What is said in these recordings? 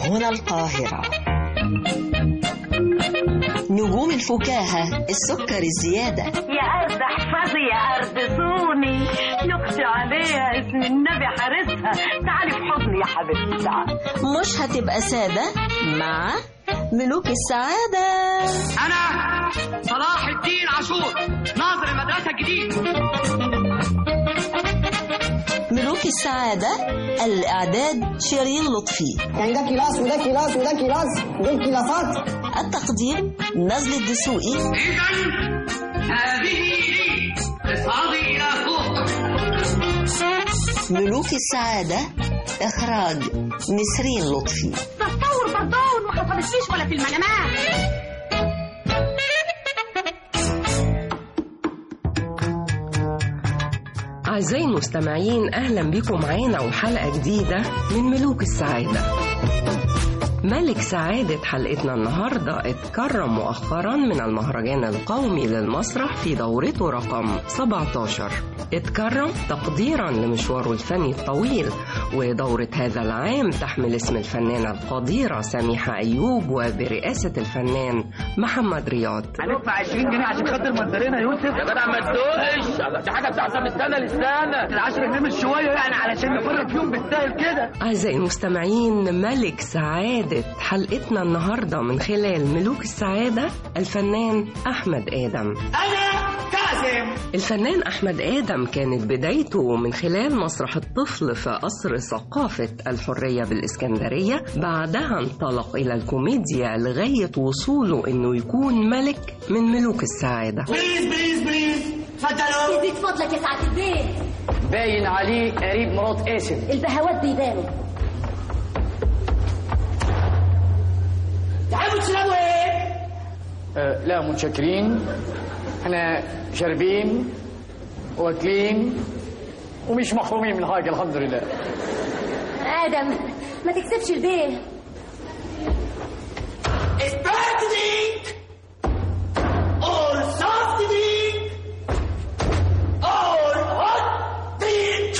هنا القاهرة نجوم الفكاهة السكر الزيادة يا أرض احفظي يا أرض صوني نقطي عليها اسم النبي حارسها تعالي في حضني يا حبيبتي تعالي مش هتبقى سادة مع ملوك السعادة أنا صلاح الدين عاشور ناظر المدرسة الجديد ملوك السعادة الإعداد شيرين لطفي يعني ده كلاس وده كلاس وده كلاس دول كلاسات التقديم نزل الدسوقي إذا هذه لي اصعدي إلى فوق ملوك السعادة إخراج نسرين لطفي تطور بردون ما حصلتليش ولا في المنامات أعزائي المستمعين أهلا بكم معانا وحلقة جديدة من ملوك السعادة ملك سعادة حلقتنا النهاردة اتكرم مؤخرا من المهرجان القومي للمسرح في دورته رقم 17 اتكرم تقديرا لمشواره الفني الطويل ودورة هذا العام تحمل اسم الفنانة القديرة سميحة أيوب وبرئاسة الفنان محمد رياض هندفع 20 جنيه عشان خاطر مندرينا يوسف يا جدع ما تدوقش دي حاجة بتحصل من سنة للسنة ال 10 جنيه مش شوية يعني علشان نفرق يوم بالسهل كده أعزائي المستمعين ملك سعادة حلقتنا النهاردة من خلال ملوك السعادة الفنان أحمد آدم أنا كاظم الفنان أحمد آدم كانت بدايته من خلال مسرح الطفل في قصر ثقافة الحرية بالإسكندرية بعدها انطلق إلى الكوميديا لغاية وصوله إنه يكون ملك من ملوك السعادة بليز بليز بليز اتفضلوا يزيد فضلك يا سعادة البيت باين عليه قريب مرات قاسم البهوات بيبانوا تحبوا تشربوا ايه؟ آه لا متشكرين احنا شاربين واكلين ومش محرومين من حاجه الحمد لله آدم ما تكسبش البيت sparkling or soft drink or hot drink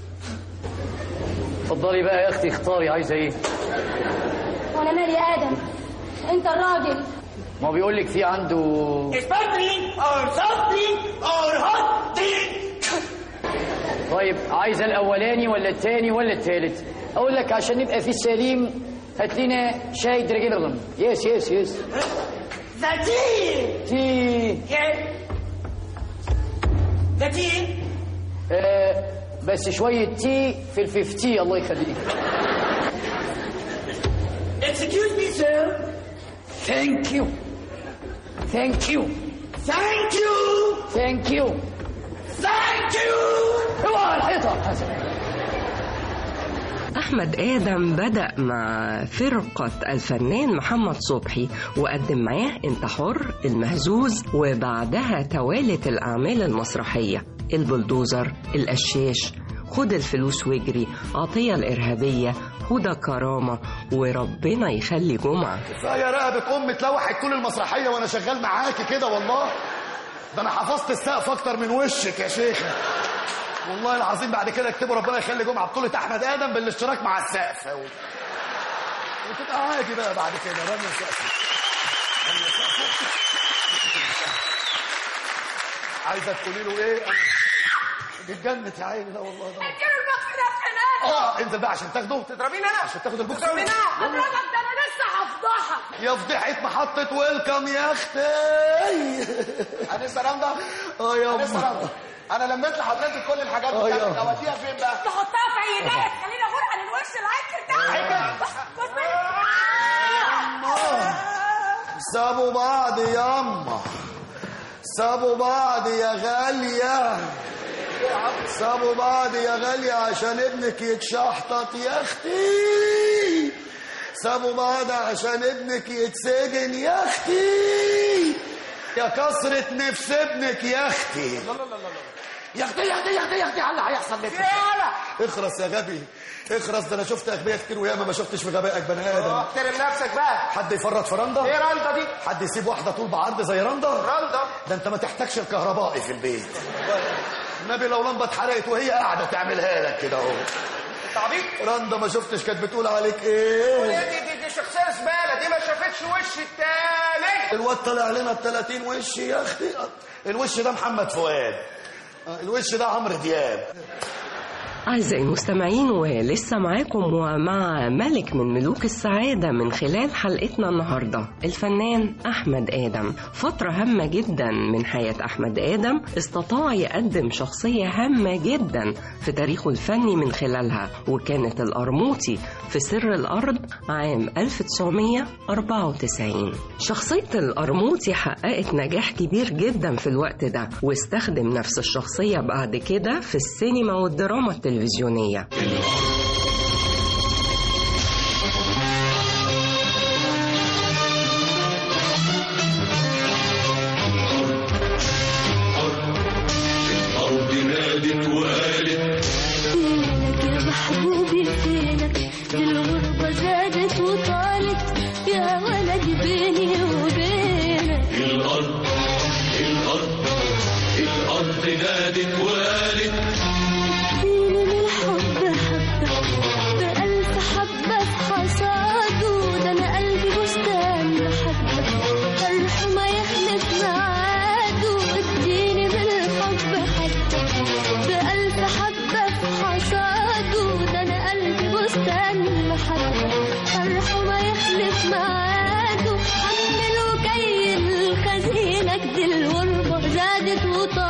اتفضلي بقى يا اختي اختاري عايزه ايه وانا مالي يا آدم انت الراجل ما بيقول لك في عنده sparkling or soft drink or hot drink طيب عايزه الاولاني ولا الثاني ولا الثالث اقول لك عشان نبقى في السليم هات لنا شاي درجيلرن يس يس يس The tea! تي Yeah. The tea? آه بس شويه تي في الفيفتي الله يخليك Excuse me, sir. ثانك يو ثانك يو Thank you! ثانك يو Thank you! اوعى الحيطه أحمد آدم بدأ مع فرقة الفنان محمد صبحي وقدم معاه أنت حر المهزوز وبعدها توالت الأعمال المسرحية البلدوزر القشاش خد الفلوس واجري عطية الإرهابية هدى كرامة وربنا يخلي جمعة يا رقبة أم اتلوحت طول المسرحية وأنا شغال معاكي كده والله ده أنا حفظت السقف أكتر من وشك يا شيخة والله العظيم بعد كده اكتبوا ربنا يخلي جمعة بطولة أحمد آدم بالاشتراك مع السقف وتبقى عادي بقى بعد كده رمي السقف رمي السقف. عايزة تقولي له إيه؟ أنا اتجنت يا عيني لا والله ده اديله البوكس ده خناقه اه انزل بقى عشان تاخده تضربيني انا عشان تاخد البوكس تضربيني انا اضربك ده انا لسه هفضحك يا فضيحة محطة ويلكم يا اختي انسه رندا اه يا انسه أمه. رندا انا لميت لحضرتك كل الحاجات آه، بتاعتك يا. اوديها فين بقى؟ تحطها في ايديك خلينا غرقه للوش العكر ده بص بص سابوا بعض ياما سابوا بعض يا غالية سابوا بعض يا غالية عشان ابنك يتشحطط يا اختي سابوا بعض عشان ابنك يتسجن يا اختي يا كسرة نفس ابنك يا اختي يا اختي يا اختي يا اختي يا اختي على هيحصل لك اخرس يا غبي اخرس ده انا شفت اغبياء كتير وياما ما شفتش في غبائك بني ادم احترم نفسك بقى حد يفرط في رندا ايه رندا دي؟ حد يسيب واحده طول بعرض زي رندا رندا ده انت ما تحتاجش الكهربائي في البيت النبي لو لمبه اتحرقت وهي قاعده تعملها لك كده اهو تعبيط رندا ما شفتش كانت بتقول عليك ايه دي دي دي شخصيه زباله دي ما شافتش وش التاني الواد طلع لنا ب 30 وش يا اختي الوش ده محمد فؤاد آه، الوش ده عمرو دياب أعزائي المستمعين ولسه معاكم ومع ملك من ملوك السعادة من خلال حلقتنا النهاردة الفنان أحمد آدم فترة هامة جدا من حياة أحمد آدم استطاع يقدم شخصية هامة جدا في تاريخه الفني من خلالها وكانت الأرموطي في سر الأرض عام 1994 شخصية الأرموطي حققت نجاح كبير جدا في الوقت ده واستخدم نفس الشخصية بعد كده في السينما والدراما التلفزيونية الأرض نادت وقالت فينك يا محبوبي فينك دي الغربة زادت وطالت يا ولدي بيني وبينك الأرض الأرض الأرض نادت وقالت فيني من الحب حبة بألف حبة في حصاده ده أنا قلبي بستان محبة فرحه ما يخلف ميعاده اديني من الحب حبة بألف حبة في حصاده ده أنا قلبي بستان محبة فرحه ما يخلف ميعاده حمل وكيل خزينك دي الغربة زادت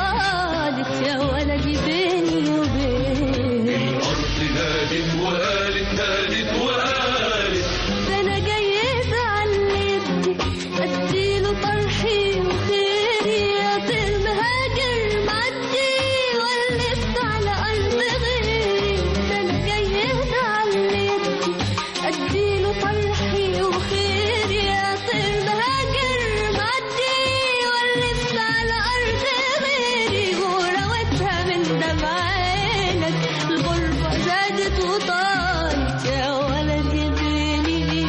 وطالت يا ولدي بيني وبينك الأرض نادت وقالت نادت وقالت ده انا جاية على يدي اديله طرحي وخيري يا طير مهاجر معدي ولفت على ارض غيري ده انا جاية على يدي اديله طرحي وخيري يا طير مهاجر معدي ولفت على ارض غيري وروتها من دمع عينك الغربة زادت وطالت يا ولدي بيني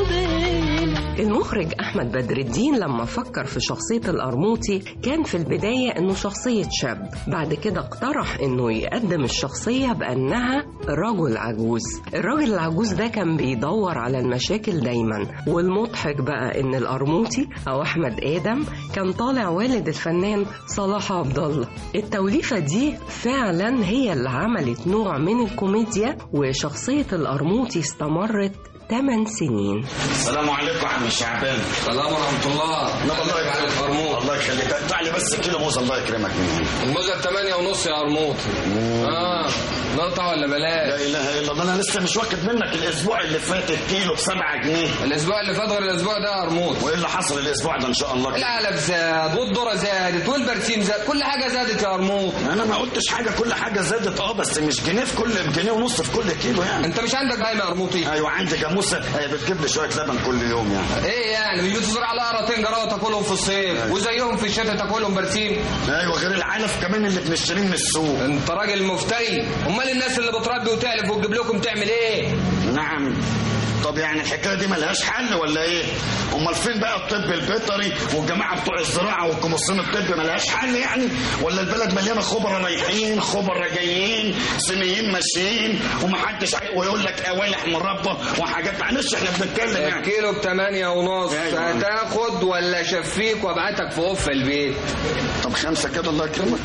وبينك المخرج أحمد بدر الدين لما فكر في شخصية الأرموطي كان في البداية إنه شخصية شاب بعد كده اقترح إنه يقدم الشخصية بأنها رجل عجوز الراجل العجوز ده كان بيدور على المشاكل دايما والمضحك بقى إن الأرموطي أو أحمد آدم كان طالع والد الفنان صلاح عبد الله التوليفة دي فعلا هي اللي عملت نوع من الكوميديا وشخصية الأرموطي استمرت 8 سنين السلام عليكم عم شعبان السلام ورحمة الله لا الله يكرمك أرموط الله يخليك تعالي بس كيلو موز الله يكرمك من هنا الموزة بتمانية ونص يا أرموط اه نقطع ولا لا بلاش اله الا الله انا لسه مش واخد منك الاسبوع اللي فات الكيلو ب 7 جنيه الأسبوع اللي فات غير الأسبوع ده يا أرموط وايه اللي حصل الاسبوع ده ان شاء الله كده؟ العلب زاد والذرة زادت والبرسيم زاد كل حاجة زادت يا أرموط انا ما قلتش حاجه كل حاجه زادت اه بس مش جنيه في كل جنيه ونص في كل كيلو يعني أنت مش عندك بهايمة يا أرموطي ايوه عندي جاموسه هي بتجيب لي شويه لبن كل يوم يعني إيه يعني مش بتزرع لها قراطين جراوة تاكلهم في الصيف وزيهم في الشتاء تاكلهم برسيم ايوه غير العلف كمان اللي بنشتريه من السوق أنت راجل مفتري أمال الناس اللي بتربي وتعلف وتجيب لكم تعمل إيه؟ نعم طب يعني الحكايه دي ملهاش حل ولا ايه؟ امال فين بقى الطب البيطري والجماعه بتوع الزراعه والكمصين الطب ملهاش حل يعني؟ ولا البلد مليانه خبراء رايحين خبراء جايين صينيين ماشيين ومحدش عاي- ويقول لك قوالح مربى وحاجات معلش احنا بنتكلم يعني الكيلو بتمانية ونص أيوة. هتاخد ولا شفيك وابعتك في وف البيت طب خمسه كده الله يكرمك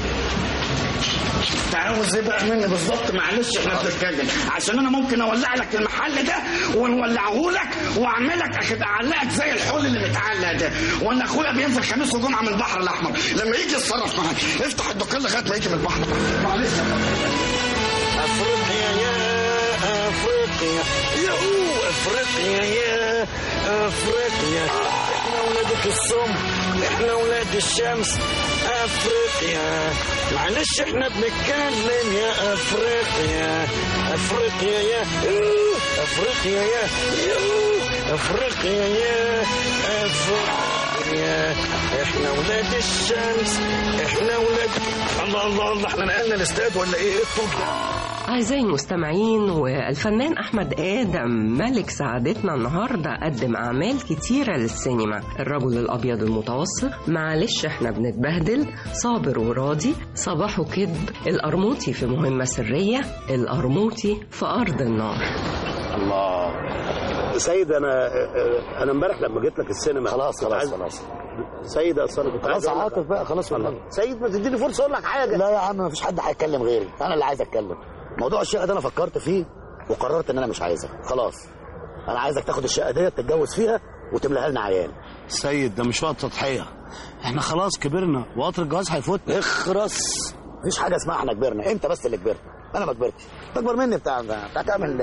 انت عاوز ايه بقى مني بالظبط معلش احنا بنتكلم عشان انا ممكن اولع لك المحل ده ونولعه لك واعملك اخد اعلقك زي الحول اللي متعلق ده وانا اخويا بينزل خميس وجمعه من البحر الاحمر لما يجي يتصرف معاك افتح الدكان لغايه ما يجي من البحر معلش افريقيا يا افريقيا يا افريقيا يا افريقيا احنا ولادك السم احنا ولاد الشمس افريقيا معلش احنا بنتكلم يا افريقيا افريقيا يا أوه، افريقيا يا أوه، افريقيا يا افريقيا احنا ولاد الشمس احنا ولاد الله الله الله احنا نقلنا الاستاد ولا ايه ايه الطول ده أعزائي المستمعين والفنان أحمد آدم ملك سعادتنا النهاردة قدم أعمال كتيرة للسينما الرجل الأبيض المتوسط معلش إحنا بنتبهدل صابر وراضي صباحه كذب القرموطي في مهمة سرية القرموطي في أرض النار الله سيد انا انا امبارح لما جيت لك السينما خلاص كنت خلاص عايز- خلاص سيد اصل انا كنت خلاص عايز أقول لك- عاطف بقى خلاص والله سيد ما تديني فرصه اقول لك حاجه لا يا عم مفيش حد هيتكلم غيري انا اللي عايز اتكلم موضوع الشقه ده انا فكرت فيه وقررت ان انا مش عايزها خلاص انا عايزك تاخد الشقه ديت تتجوز فيها وتملاها لنا عيال سيد ده مش وقت تضحيه احنا خلاص كبرنا وقطر الجواز هيفوت اخرس مفيش حاجه اسمها احنا كبرنا انت بس اللي كبرت انا ما كبرتش انت اكبر مني بتاع بتاع تعمل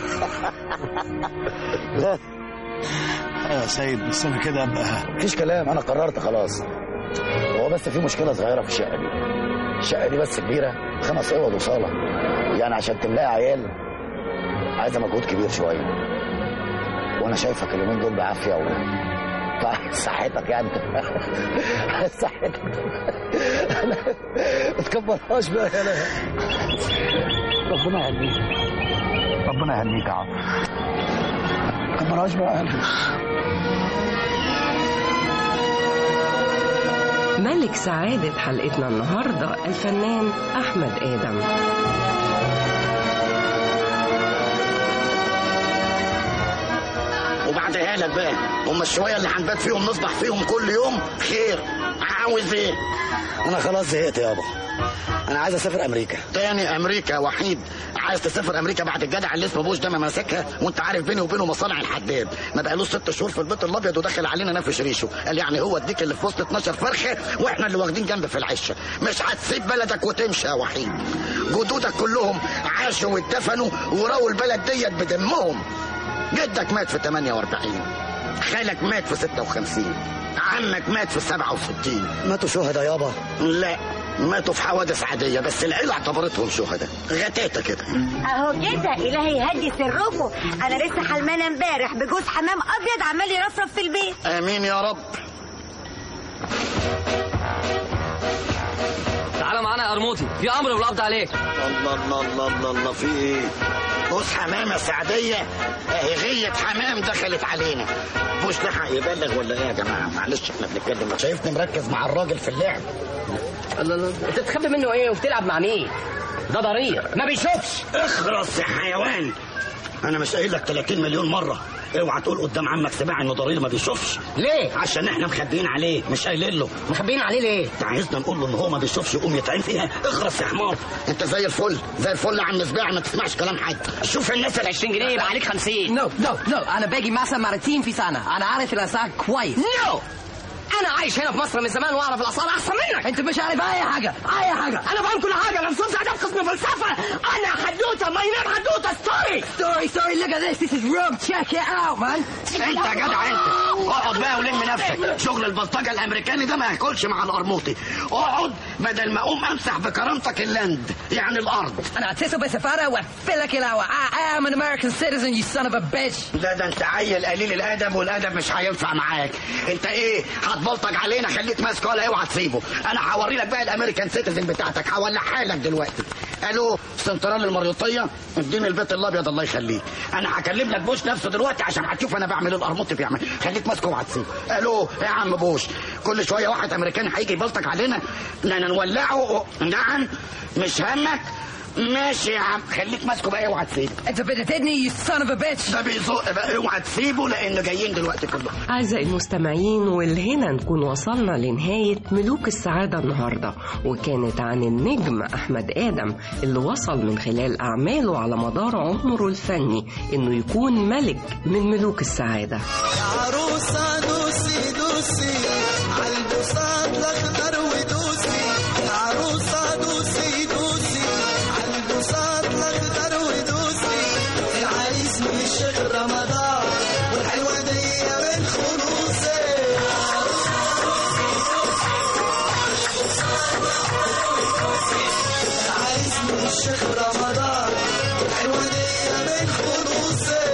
لا ايوه يا سيد بس انا كده ابقى مفيش كلام انا قررت خلاص هو بس في مشكله صغيره في الشقه دي الشقه دي بس كبيره خمس اوض وصاله يعني عشان تملاها عيال عايزه مجهود كبير شويه وانا شايفك اليومين دول بعافيه و صحتك يعني صحتك ما تكبرهاش بقى يا لا ربنا يهنيك ربنا يهنيك يا عم ما تكبرهاش بقى يا ملك سعادة حلقتنا النهاردة الفنان أحمد آدم وبعدها لك بقى هم الشويه اللي هنبات فيهم نصبح فيهم كل يوم خير عاوز ايه انا خلاص زهقت يابا انا عايز اسافر امريكا تاني امريكا وحيد عايز تسافر امريكا بعد الجدع اللي اسمه بوش ده ما ماسكها وانت عارف بيني وبينه مصانع الحداد ما بقالوش ست شهور في البيت الابيض ودخل علينا نافش ريشه قال يعني هو اديك اللي في وسط 12 فرخه واحنا اللي واخدين جنب في العشه مش هتسيب بلدك وتمشي يا وحيد جدودك كلهم عاشوا واتدفنوا وراوا البلد ديت بدمهم جدك مات في 48 خالك مات في 56 عمك مات في 67 ماتوا شهداء يابا لا ماتوا في حوادث عادية بس العيلة اعتبرتهم شهداء غتاتة كده اهو كده الهي يهدي سركم انا لسه حلمانه امبارح بجوز حمام ابيض عمال يرفرف في البيت امين يا رب تعالى معانا يا قرموطي في امر بالقبض عليك الله الله الله الله الله في ايه بوس حمامة سعدية اهي غية حمام دخلت علينا بوش لحق يبلغ ولا ايه يا جماعة معلش احنا بنتكلم شايفني مركز مع الراجل في اللعب الله الله انت بتخبي منه ايه وبتلعب مع مين ده ضرير ما بيشوفش اخرس يا حيوان انا مش قايل لك 30 مليون مره اوعى تقول قدام عمك سباع انه ضرير ما بيشوفش ليه عشان احنا مخبيين عليه مش قايلين له مخبيين عليه ليه انت عايزنا نقول له ان هو ما بيشوفش يقوم يتعين فيها اخرس يا حمار انت زي الفل زي الفل يا عم سباع ما تسمعش كلام حد شوف الناس ال 20 جنيه يبقى عليك 50 نو نو نو انا باجي مثلا مرتين في سنه انا عارف الاسعار كويس نو انا عايش هنا في مصر من زمان واعرف الاسعار احسن منك انت مش عارف اي حاجه اي حاجه انا فاهم كل حاجه انا مصطفى ادب قسم فلسفه انا حدوته ما ينام حدوته ستوري ستوري ستوري look at this this is wrong check it out man انت يا جدع انت اقعد بقى ولم نفسك شغل البلطجه الامريكاني ده ما ياكلش مع القرموطي اقعد بدل ما اقوم امسح بكرامتك اللاند يعني الارض انا هتصل بسفاره واقفلك الهوا I am an American citizen you son of a bitch لا ده انت عيل قليل الادب والادب مش هينفع معاك انت ايه هتبلطج علينا خليك ماسك ولا اوعى تسيبه انا هوري لك بقى الامريكان سيتيزن بتاعتك هولعها لك دلوقتي الو سنترال المريوطيه اديني البيت الابيض الله يخليك انا هكلم لك بوش نفسه دلوقتي عشان هتشوف انا بعمل ايه القرموطي بيعمل خليك ماسكه اوعى تسيبه الو يا عم بوش كل شويه واحد امريكاني هيجي يبلطج علينا لا نولعه نعم مش همك ماشي يا عم خليك ماسكه بقى اوعى تسيبه انت بتتدني you son of a bitch ده بيزق بقى اوعى تسيبه لانه جايين دلوقتي كلهم أعزائي المستمعين والهنا نكون وصلنا لنهاية ملوك السعادة النهاردة وكانت عن النجم أحمد آدم اللي وصل من خلال أعماله على مدار عمره الفني إنه يكون ملك من ملوك السعادة عروسة دوسي دوسي عالبساط الاخضر ودوسي عروسة دوسي دوسي عالبساط الاخضر ودوسي العريس من الشيخ رمضان والحلوة دي من خلوصي العريس من الشيخ رمضان والحلوة دي من خلوصي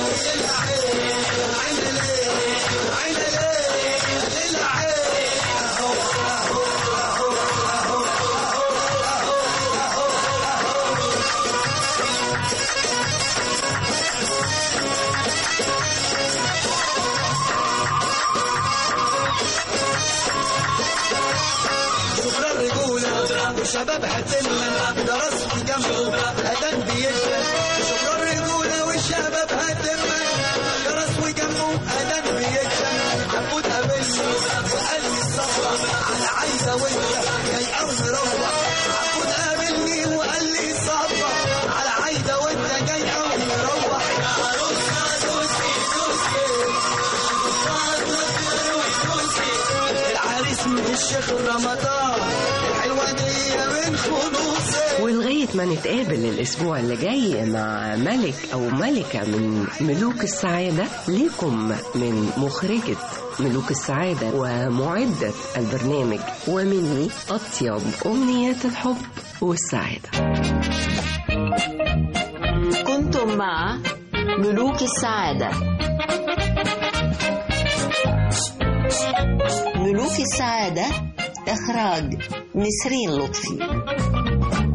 شكرا الرجولة وشبابها تمة درست جنبه أدان بيدنا شكرا الرجولة والشباب هتمة رمضان الحلوة دي من خلوصك ولغاية ما نتقابل الأسبوع اللي جاي مع ملك أو ملكة من ملوك السعادة ليكم من مخرجة ملوك السعادة ومعدة البرنامج ومني أطيب أمنيات الحب والسعادة كنتم مع ملوك السعادة ملوك السعادة إخراج نسرين لطفي